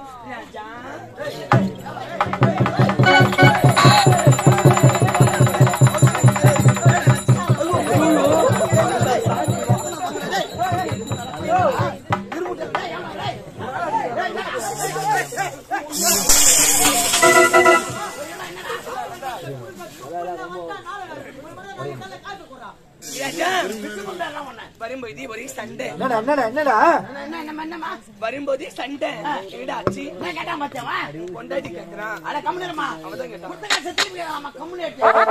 ராஜா ராஜா வரும்போது ஒரே சண்டை என்னடா என்னடா என்னடா என்ன என்ன என்னமா வரும்போது சண்டை என்னடாச்சு என்ன கேட்டா மச்சவா கொண்டாடி கேக்குறான் அட கம்முனமா அவதான் கேட்டான் குடுத்த காசு திருப்பி கேட்கலாமா கம்முனு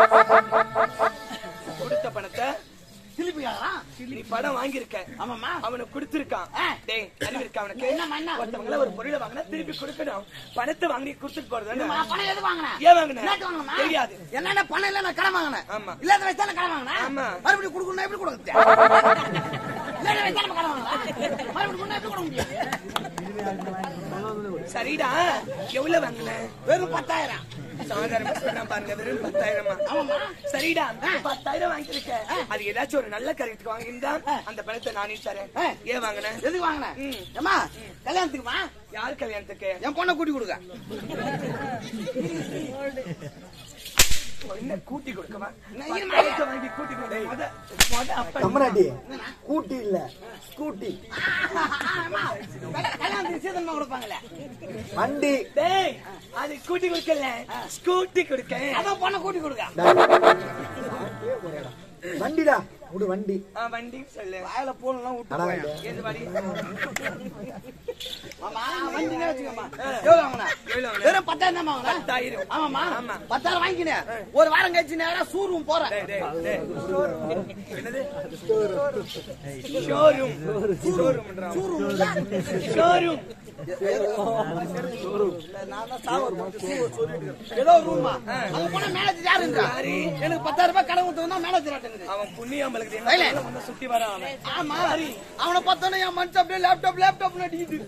கொடுத்த பணத்தை திருப்பி கேட்கலாம் நீ படம் வாங்கியிருக்க ஆமாமா அவனுக்கு கொடுத்திருக்கான் ஆ. டேய் அறிவு இருக்கா அவனுக்கு என்னம்மா, என்ன? ஒருத்தவங்கள ஒரு பொருளை வாங்கினா திருப்பி கொடுக்கணும் பணத்தை வாங்கி கொடுத்துட்டு போறது அம்மா, பணம் எது வாங்கினேன் ஏன் வாங்கின என்னட்டு வாங்கினமா தெரியாது என்னென்ன பணம் இல்ல நான் கடன் வாங்கினேன் ஆமா. இல்லாத வயசு தானே கடன் வாங்கினேன் ஆமா. மறுபடியும் கொடுக்கணும் எப்படி கொடுக்குறது இல்லாத வயசு தானே கடன் வாங்கினேன் மறுபடியும் கொடுக்கணும் எப்படி கொடுக்க முடியும் சரிடா எவ்வளவு வாங்கின வெறும் பத்தாயிரம் சாதாரணமா சொல்றான் பாருங்க வெறும் பத்தாயிரமா ஆமாமா சரிடா பத்தாயிரம் வாங்கியிருக்க அது ஏதாச்சும் ஒரு நல்ல காரியத்துக்கு வாங்கியிருந்தா அந்த பணத்தை நானே தரேன் ஆ. ஏன் வாங்கின எதுக்கு வாங்கினேன் ம். ஏமா கல்யாணத்துக்குமா யார் கல்யாணத்துக்கு என் பொண்ணை கூட்டி கொடுக்க என்ன கூட்டி கொடுக்கவா நான் இருமா. பணத்தை வாங்கி கூட்டி கொடு மொத மொத அப்ப கம்மனாட்டி கூட்டி இல்ல ஸ்கூட்டி ஆமா. கல்யா- கல்யாணத்துக்கு சீதனமா கொடுப்பாங்களே வண்டி டேய் அது கூட்டி கொடுக்கல ஸ்கூட்டி கொடுக்க அதான் பொண்ணை கூட்டி கொடுக்க வண்டிடா விடு வண்டி ஆ, வண்டி சொல்லு வாயில போலாம் விட்டு அடா, போயேன். இது. ஏது வாடி ஆமா வண்டினே வச்சுக்கோமா எவ்வளவு வாங்கின எவ்வளவு வாங்கின? வெறும் பத்தாயிரம் தான் வாங்கின பத்தாயிரம் ஆமாமா ஆமா. பத்தாயிரம் வாங்கிக்கினேன் ஒரு வாரம் கழிச்சு நேரா சூரும் போறேன் டேய், டேய், டேய். என்னது ஷோரூம் ஷோரூம்ன்றா ஷோரூம் நான் தான் சாவர் ஏதோ ஒரு ரூமா அங்க போனா மேனேஜர் யாருன்றா யாரு? எனக்கு பத்தாயிரம் ரூபாய் கடன் கொடுத்தா மேனேஜர் ஆட்டுங்குது அவன் புண்ணியம்பளுக்கு வைலே. என்ன சுத்தி வரான் அவன் ஆமா அவனை பார்த்தோன்னே என் மனுஷன் அப்படியே லேப்டாப் லேப்டாப் நடிக்குது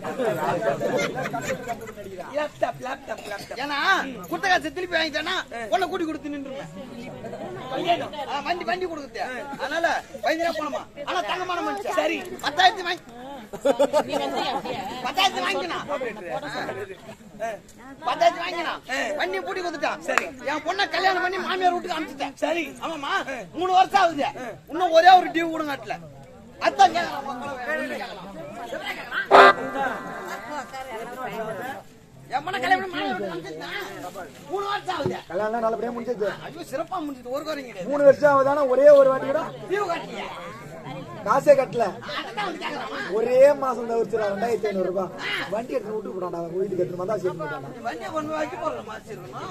லேப்டாப் லேப்டாப் லேப்டாப் ஏன்னா குத்த காசு திருப்பி வாங்கிட்டேன்னா உன்னை கூட்டி கொடுத்து நின்றுவேன் கல்யாணம் ஆ, வண்டி வண்டி கொடுக்குது அதனால பயந்துரா போனமா ஆனா தங்கமான மனுஷன் சரி. பத்தாயிரத்தி வாங்கி பத்தாயிரத்தி வாங்கினா பத்தாயிரத்தி வாங்கினா வண்டி பூட்டி கொடுத்துட்டான் சரி. என் பொண்ணை கல்யாணம் பண்ணி மாமியார் வீட்டுக்கு அனுப்பிச்சிட்டேன் சரி ஆமாமா மூணு வருஷம் ஆகுது இன்னும் ஒரே ஒரு டியூ கூட கட்டல அதான் கேக்குறான். என் பொண்ணை கல்யாணம் பண்ணி மாமியார் வீட்டுக்கு அனுப்பிச்சிட்டேன் மூணு வருஷம் ஆகுது கல்யாணம் நல்லபடியா முடிஞ்சிச்சு ஐயோ சிறப்பா முடிஞ்சது ஒரு குறையும் கிடையாது மூணு வருஷம் ஆகுதானா ஒரே ஒரு வாட்டி கூட டியூ கட்டலையா காசே கட்டல அதான் வந்து கேக்குறான் ஒரே மாசம் தவிர்த்து ரெண்டாயிரத்தி ஐநூறு ரூபாய் வண்டி எடுத்து விட்டு போடாண்டா வீட்டுக்கு எடுத்து வந்தா சேர்த்து போட்டாண்டா வண்டியை கொண்டு போய் வைக்க போற மாதிரி இருக்கணும்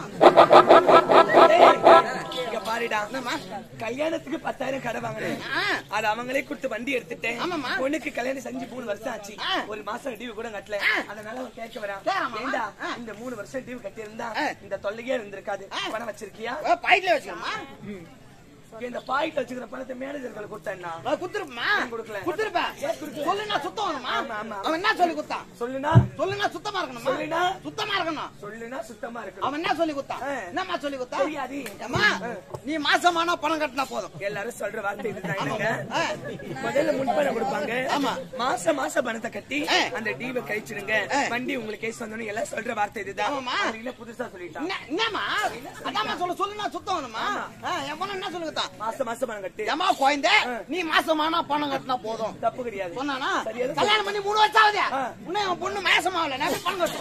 டேய், இங்க பாருடா கல்யாணத்துக்கு பத்தாயிரம் கடை வாங்கினேன் ஆ. அது அவங்களே கொடுத்து வண்டி எடுத்துட்டேன் ஆமாம்மா. பொண்ணுக்கு கல்யாணம் செஞ்சு மூணு வருஷம் ஆச்சு ஆ. ஒரு மாசம் டியூ கூட கட்டல அதனால அவன் கேட்க வரான் கேக்குறாமா? ஏண்டா ஆ. இந்த மூணு வருஷம் டியூ கட்டியிருந்தா ஆ. இந்த தொல்லையே இருந்திருக்காது பணம் வச்சிருக்கியா பாக்கெட்ல வச்சுக்கணுமா இந்த பாய்க்கு வச்சுக்கிற பணத்தை மேனேஜர்கள் கொடுத்தேன்னா குத்துருப்பா கொடுக்கல. குத்துருப்பேன் சொல்லுனா சுத்தம் வேணுமா ஆமா, ஆமா. அவன் என்ன சொல்லி கொடுத்தான் சொல்லுனா சொல்லுனா சுத்தமா இருக்கணுமா சொல்லுனா சுத்தமா இருக்கணும் சொல்லுனா சுத்தமா இருக்கணும் அவன் என்ன சொல்லி கொடுத்தான் ஆ. என்னம்மா சொல்லி கொடுத்தான் தெரியாது. ஏம்மா நீ மாசமானா பணம் கட்டினா போதும் எல்லாரும் சொல்ற வார்த்தை இதுதான் என்னங்க ஆ. முதல்ல முன்பணம் கொடுப்பாங்க ஆமா. மாசம் மாசம் பணத்தை கட்டி ஆ. அந்த டீவை கழிச்சிடுங்க ஆ. வண்டி உங்களுக்கு கேஸ் வந்தோன்னு எல்லாம் சொல்ற வார்த்தை இதுதான் ஆமாம்மா. அது இல்ல புதுசா சொல்லிட்டான் என்ன- என்னம்மா அதாம்மா சொல்ல சொல்லுனா சுத்தம் வேணுமா ஆ, என் பொண்ணு என்ன சொல்லி கொடுத்தான் மாசம் மாசம் பணம் கட்டி ஏம்மா குழந்தை நீ மாசமானா பணம் கட்டினா போதும் தப்பு கிடையாது சொன்னானா சரி, எது கல்யாணம் பண்ணி மூணு வருஷம் ஆகுது ஆ. இன்னும் என் பொண்ணு மாசமாகல நான் போய் பணம் கட்டுறேன்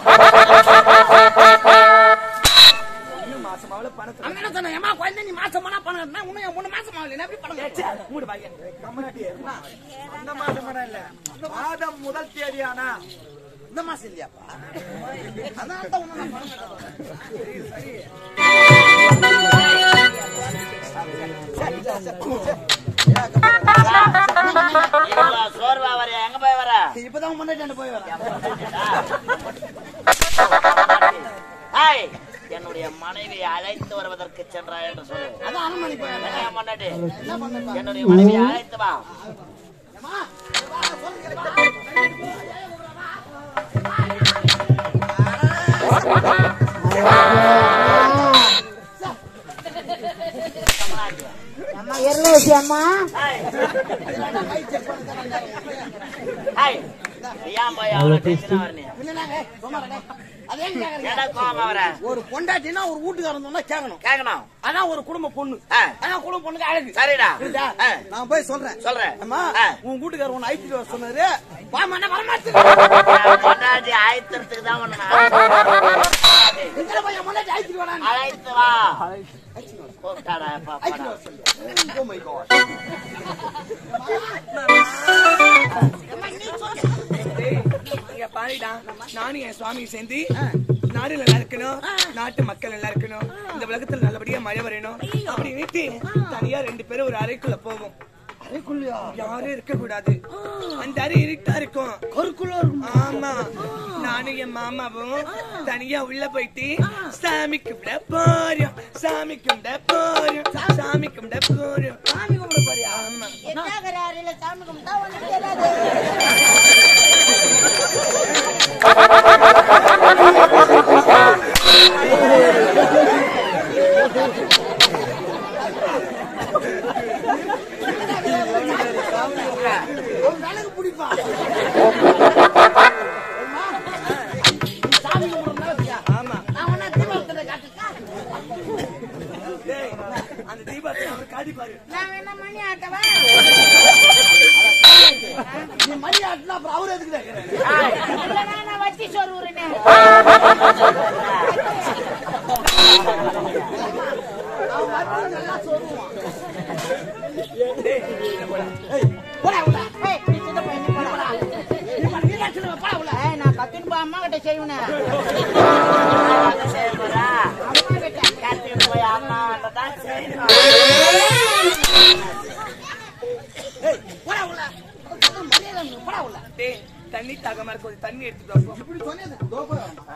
இன்னும் மாசம் அவ்வளவு பணத்தை அவன் என்ன சொன்னான் ஏம்மா குழந்தை நீ மாசமானா பணம் கட்டினா இன்னும் என் பொண்ணு மாசமாகல நான் போய் பணம் கட்டுறேன் ச்சே, மூடு வாங்க அந்த மாசம் கூட இல்ல மாதம் முதல் தேதி ஆனா இந்த மாசம் இல்லையாப்பா அதனால தான் உன்னை நான் பணம் கட்டுறேன் இவ்வளவு சோர்வா வர எங்க போய் வர இப்பதான் முன்னாடி போய் வரேன் ஹாய் என்னுடைய மனைவியை அழைத்து வருவதற்கு சென்றாய் என்று சொல்லு அதான் அனுமதி போய் வரேன் என்ன முன்னாடி என்ன பண்ணப்பா என்னுடைய மனைவியை அழைத்து வா ஏம்மா, இங்க வா, நான் சொல்லுகிறேன். அம்மா எருளேசி அம்மா ஹாய் ஹாய் ஏன் போய் அவ்வளவு டென்ஷனா வரீங்க இல்லைனாங்க, சும்மாடா. அது ஏன் கேக்குறீங்க? ஏடா கோவமா வர ஒரு பொண்டாட்டினா ஒரு வீட்டுக்காரன் சொன்னா கேட்கணும் கேட்கணும் அதான் ஒரு குடும்ப பொண்ணு ஆ. அதான் குடும்ப பொண்ணுக்கு அழகு சரிடா புரியுதா? ஆ. நான் போய் சொல்றேன் சொல்றேன். அம்மா ஆ. உன் வீட்டுக்காரர் உன்னை ஐக்கிட்டு வர சொன்னாரு வாமா வரமாட்டேன் என் பொண்டாட்டி ஆயத்திரத்துக்கு தான் ஒண்ணு போய் என் பொண்டாட்டி ஐக்கிட்டு வரா அழைத்து வா கூப்பிட்டாடா பாப்பாடா Oh my God. டேய், இங்க பாருடா நானும் என் சுவாமி சேர்ந்து நாடு நல்லா இருக்கணும் நாட்டு மக்கள் நல்லா இருக்கணும் இந்த உலகத்துல நல்லபடியா மழை வரணும் அப்படின்னுட்டு தனியா ரெண்டு பேரும் ஒரு அறைக்குள்ள போவோம் அறைக்குள்ளயா? யாரும் இருக்க கூடாது அந்த அறை இருட்டா இருக்கும் கருக்குள்ள இருக்கும். ஆமா நானும் என் மாமாவும் தனியா உள்ள போயிட்டு சாமி கும்பிட போறோம் சாமி கும்பிட போறோம் சாமி கும்பிட போறோம் சாமி கும்பிட போறியா? ஆமா எட்டாகிற அறையில சாமி கும்பிட்டா ஒண்ணும் தெரியாது அவன் விலகு பிடிப்பான். அம்மா, சாமி கும்பிடுறதுனால வச்சியா? ஆமா நான் வேணா தீபாவளி காட்டுட்டா? டேய், அந்த தீபத்தை அவர் காட்டி பாரு நான் வேணா மணி ஆட்டவா நீ மணி ஆட்டினா அப்புறம் அவரு எதுக்கு கேக்குறாரு? இல்லைன்னா நான் வட்டி சோறு உருனேன் அவன் வந்து நல்லா சொல்லுவான். டேய், இங்க போடா. ஏய், போடா உள்ள. ஏய், நீ சின்ன பையன், நீ போடா. நீ பண்ண- நீ தான் சின்னவ, போடா உள்ள. ஏய், நான் கத்தின்னு போய் அம்மா கிட்ட செய்வேனே செய்யறா அம்மா கிட்ட கத்திட்டு போய் அம்மா தான் செய்யணும் ஏய், போடா உள்ள. மரியாதை இல்லை, போடா உள்ள. டேய், தண்ணி தாகமா இருக்கும் கொஞ்சம் தண்ணி எடுத்துட்டு வா போ. இப்படி சொன்னது, இதோ போய் வரணும்.